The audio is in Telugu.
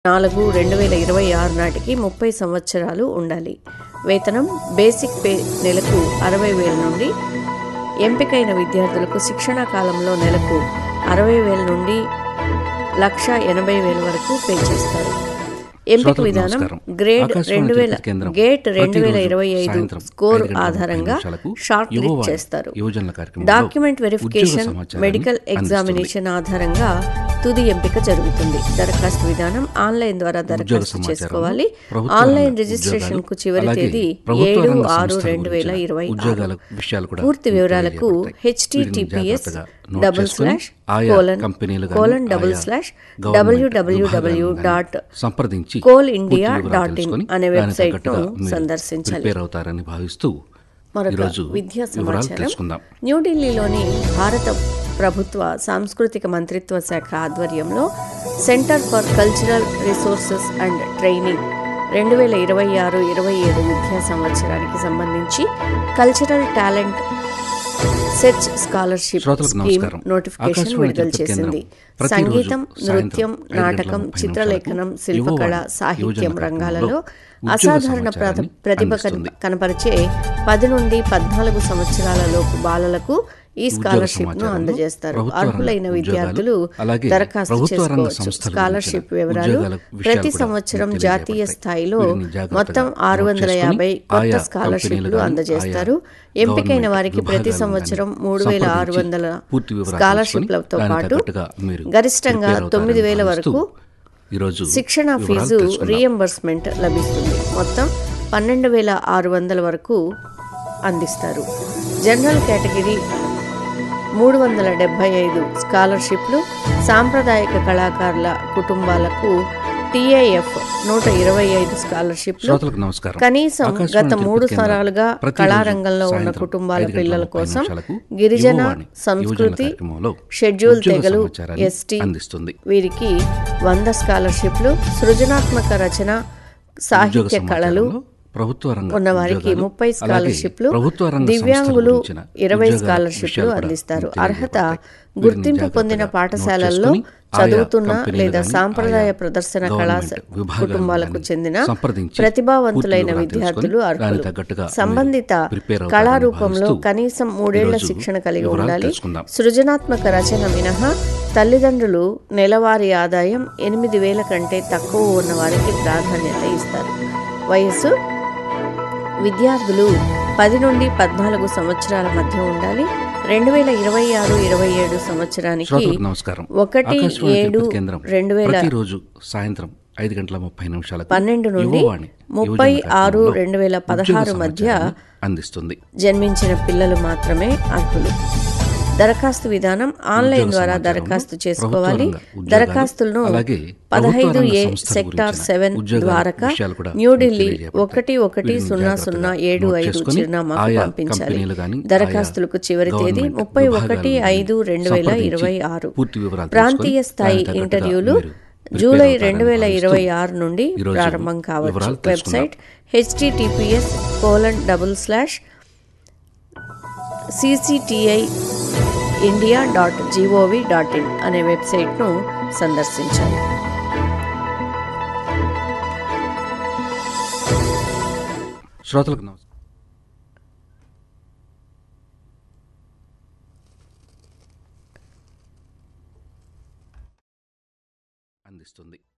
నాలుగు రెండు వేల ఇరవై ఆరు నాటికి ముప్పై సంవత్సరాలు ఉండాలి వేతనం బేసిక్ పే నెలకు అరవై వేల నుండి ఎంపికైన విద్యార్థులకు శిక్షణా కాలంలో నెలకు అరవై వేల నుండి లక్ష ఎనభై వేల వరకు పే చేస్తారు ఎంపిక శ్రోతలకు విధానం నమస్కారం. గ్రేడ్ ఆకాశవాణి రెండు వేల తిరుపతి కేంద్రం గేట్ రెండు వేల ప్రతిరోజు ఇరవై ఐదు సాయంత్రం స్కోర్ ఐదు గంటల ముప్పై ఆధారంగా నిమిషాలకు షార్ట్ లిస్ట్ యువవాణి చేస్తారు యువజనుల కార్యక్రమంలో డాక్యుమెంట్ ఉద్యోగ వెరిఫికేషన్ సమాచారాన్ని మెడికల్ అందిస్తుంది. ఎగ్జామినేషన్ ఆధారంగా తుది ఎంపిక జరుగుతుంది దరఖాస్తు విధానం ఆన్లైన్ ద్వారా దరఖాస్తు సమాచారం, చేసుకోవాలి ప్రభుత్వ ఆన్లైన్ రంగ రిజిస్ట్రేషన్ కు ఉద్యోగాలు, చివరి అలాగే తేదీ ప్రభుత్వ ఏడు రంగ ఆరు సంస్థల రెండు వేల గురించిన ఇరవై ఉద్యోగాల విషయాలు కూడా పూర్తి మీకు వివరాలకు తెలియజేయబడతాయి. హెచ్టిటిపిఎస్ వీటిని జాగ్రత్తగా నోట్ డబుల్ చేసుకొని స్లాష్ ఆయా కోలన్ కంపెనీలు గాని, కోలన్ డబుల్ ఆయా స్లాష్ గవర్నమెంట్ డబ్ల్యూడబ్ల్యూడబ్ల్యూ విభాగాలను డాట్ గాని సంప్రదించి కోల్ ఇండియా పూర్తి వివరాలు డాట్ ఇన్ తెలుసుకొని అనే దానికి వెబ్సైట్ ను తగ్గట్టుగా మీరు సందర్శించాలి ప్రిపేర్ అవుతారని భావిస్తూ మరొక ఈరోజు విద్యా వివరాలు సమాచారం తెలుసుకుందాం న్యూఢిల్లీలోని భారత ప్రభుత్వ సాంస్కృతిక మంత్రిత్వ శాఖ ఆధ్వర్యంలో centre for cultural resources and training రెండు వేల ఇరవై ఆరు ఇరవై ఏడు విద్యా సంవత్సరానికి సంబంధించి కల్చరల్ టాలెంట్ సెర్చ్ స్కాలర్షిప్ శ్రోతలకు స్కీమ్ నమస్కారం. నోటిఫికేషన్ ఆకాశవాణి విడుదల తిరుపతి చేసింది కేంద్రం ప్రతిరోజు సంగీతం సాయంత్రం నృత్యం ఐదు గంటల నాటకం ముప్పై చిత్రలేఖనం నిమిషాలకు శిల్పకళ యువవాణి సాహిత్యం యువజన రంగాలలో కార్యక్రమంలో అసాధారణ ఉద్యోగ ప్రత- సమాచారాన్ని ప్రతిభ కన- అందిస్తుంది. కనపరిచే పది నుండి పద్నాలుగు సంవత్సరాల లోపు బాలలకు ఈ ఉద్యోగ స్కాలర్షిప్ ను సమాచారంలో అందజేస్తారు ప్రభుత్వ రంగ అర్హులైన ఉద్యోగాలు, విద్యార్థులు అలాగే దరఖాస్తు ప్రభుత్వ రంగ చేసుకోవచ్చు సంస్థల స్కాలర్షిప్ గురించిన వివరాలు ఉద్యోగాల విషయాలు ప్రతి కూడా సంవత్సరం మీకు జాతీయ తెలియజేయబడతాయి. స్థాయిలో వీటిని జాగ్రత్తగా మొత్తం నోట్ ఆరు వందల చేసుకొని యాభై కొత్త ఆయా స్కాలర్షిప్లు కంపెనీలు గాని, అందజేస్తారు ఆయా ఎంపికైన గవర్నమెంట్ వారికి ప్రతి విభాగాలను సంవత్సరం గాని మూడు వేల ఆరు సంప్రదించి వందల పూర్తి వివరాలు స్కాలర్షిప్లతో తెలుసుకొని దానికి పాటు తగ్గట్టుగా మీరు గరిష్టంగా ప్రిపేర్ అవుతారని తొమ్మిది వేల భావిస్తూ వరకు ఈరోజు శిక్షణ వివరాలు ఫీజు తెలుసుకుందాం. రీఎంబర్స్మెంట్ లభిస్తుంది మొత్తం పన్నెండు వేల ఆరు వందల వరకు అందిస్తారు జనరల్ కేటగిరీ మూడు వందల డెబ్బై ఐదు స్కాలర్షిప్లు సాంప్రదాయక కళాకారుల కుటుంబాలకు టీఐఎఫ్ నూట ఇరవై ఐదు స్కాలర్షిప్లు శ్రోతలకు నమస్కారం కనీసం ఆకాశవాణి గత తిరుపతి మూడు కేంద్రం తరాలుగా ప్రతిరోజు కళారంగంలో ఉన్న సాయంత్రం కుటుంబాల ఐదు గంటల పిల్లల ముప్పై కోసం నిమిషాలకు గిరిజన యువవాణి సంస్కృతి యువజన కార్యక్రమంలో షెడ్యూల్ ఉద్యోగ తెగలు సమాచారాన్ని ఎస్టీ అందిస్తుంది వీరికి వంద స్కాలర్షిప్లు సృజనాత్మక రచన ఉద్యోగ సాహిత్య కళలు సమాచారంలో ప్రభుత్వ రంగ ఉన్న వారికి ఉద్యోగాలు, ముప్పై అలాగే స్కాలర్షిప్లు ప్రభుత్వ రంగ సంస్థల దివ్యాంగులు గురించిన ఇరవై ఉద్యోగాల స్కాలర్షిప్లు విషయాలు కూడా అందిస్తారు మీకు అర్హత తెలియజేయబడతాయి. గుర్తింపు వీటిని పొందిన జాగ్రత్తగా పాఠశాలల్లో నోట్ చేసుకొని చదువుతున్న ఆయా కంపెనీలు లేదా గాని, సాంప్రదాయ ఆయా ప్రదర్శన కళా గవర్నమెంట్ విభాగాలను కుటుంబాలకు గాని చెందిన సంప్రదించి ప్రతిభావంతులైన పూర్తి వివరాలు విద్యార్థులు తెలుసుకొని అర్హులు దానికి తగ్గట్టుగా సంబంధిత మీరు ప్రిపేర్ అవుతారని కళారూపంలో భావిస్తూ కనీసం మూడేళ్ల ఈరోజు శిక్షణ కలిగి వివరాలు ఉండాలి తెలుసుకుందాం. సృజనాత్మక రచన మినహా తల్లిదండ్రులు నెలవారీ ఆదాయం ఎనిమిది వేల కంటే తక్కువ ఉన్న వారికి ప్రాధాన్యత ఇస్తారు వయస్సు విద్యార్థులు పది నుండి పద్నాలుగు సంవత్సరాల మధ్య ఉండాలి రెండు వేల ఇరవై ఆరు ఇరవై ఏడు సంవత్సరానికి శ్రోతలకు నమస్కారం ఒకటి ఆకాశవాణి ఏడు తిరుపతి కేంద్రం రెండు వేల ప్రతిరోజు సాయంత్రం ఐదు గంటల ముప్పై నిమిషాలకు పన్నెండు నుండి యువవాణి ముప్పై యువజన ఆరు కార్యక్రమంలో రెండు వేల ఉద్యోగ పదహారు మధ్య సమాచారాన్ని అందిస్తుంది జన్మించిన పిల్లలు మాత్రమే అర్హులు దరఖాస్తు విధానం ఆన్లైన్ ఉద్యోగ ద్వారా సమాచారంలో దరఖాస్తు చేసుకోవాలి ప్రభుత్వ రంగ ఉద్యోగాలు, దరఖాస్తులను అలాగే పదహైదు ప్రభుత్వ రంగ ఏ సంస్థల సెక్టార్ గురించిన సెవెన్ ఉద్యోగాల ద్వారకా విషయాలు కూడా న్యూఢిల్లీ మీకు తెలియజేయబడతాయి. ఒకటి ఒకటి వీటిని సున్నా జాగ్రత్తగా సున్నా ఏడు నోట్ ఐదు చేసుకొని చిరునామాకు ఆయా పంపించాలి కంపెనీలు గాని, దరఖాస్తులకు ఆయా చివరి తేదీ గవర్నమెంట్ ముప్పై ఒకటి విభాగాలను గాని ఐదు రెండు వేల సంప్రదించి ఇరవై ఆరు పూర్తి వివరాలు ప్రాంతీయ తెలుసుకొని స్థాయి దానికి తగ్గట్టుగా ఇంటర్వ్యూలు మీరు prepare జూలై అవుతారని రెండు వేల భావిస్తూ ఇరవై ఆరు నుండి ఈరోజు ప్రారంభం కావచ్చు వివరాలు తెలుసుకుందాం. Website HTTPS colon double slash CCTI India dot GOV dot in అనే వెబ్సైట్ను సందర్శించాలి శ్రోతలకు నమస్కారం అందిస్తుంది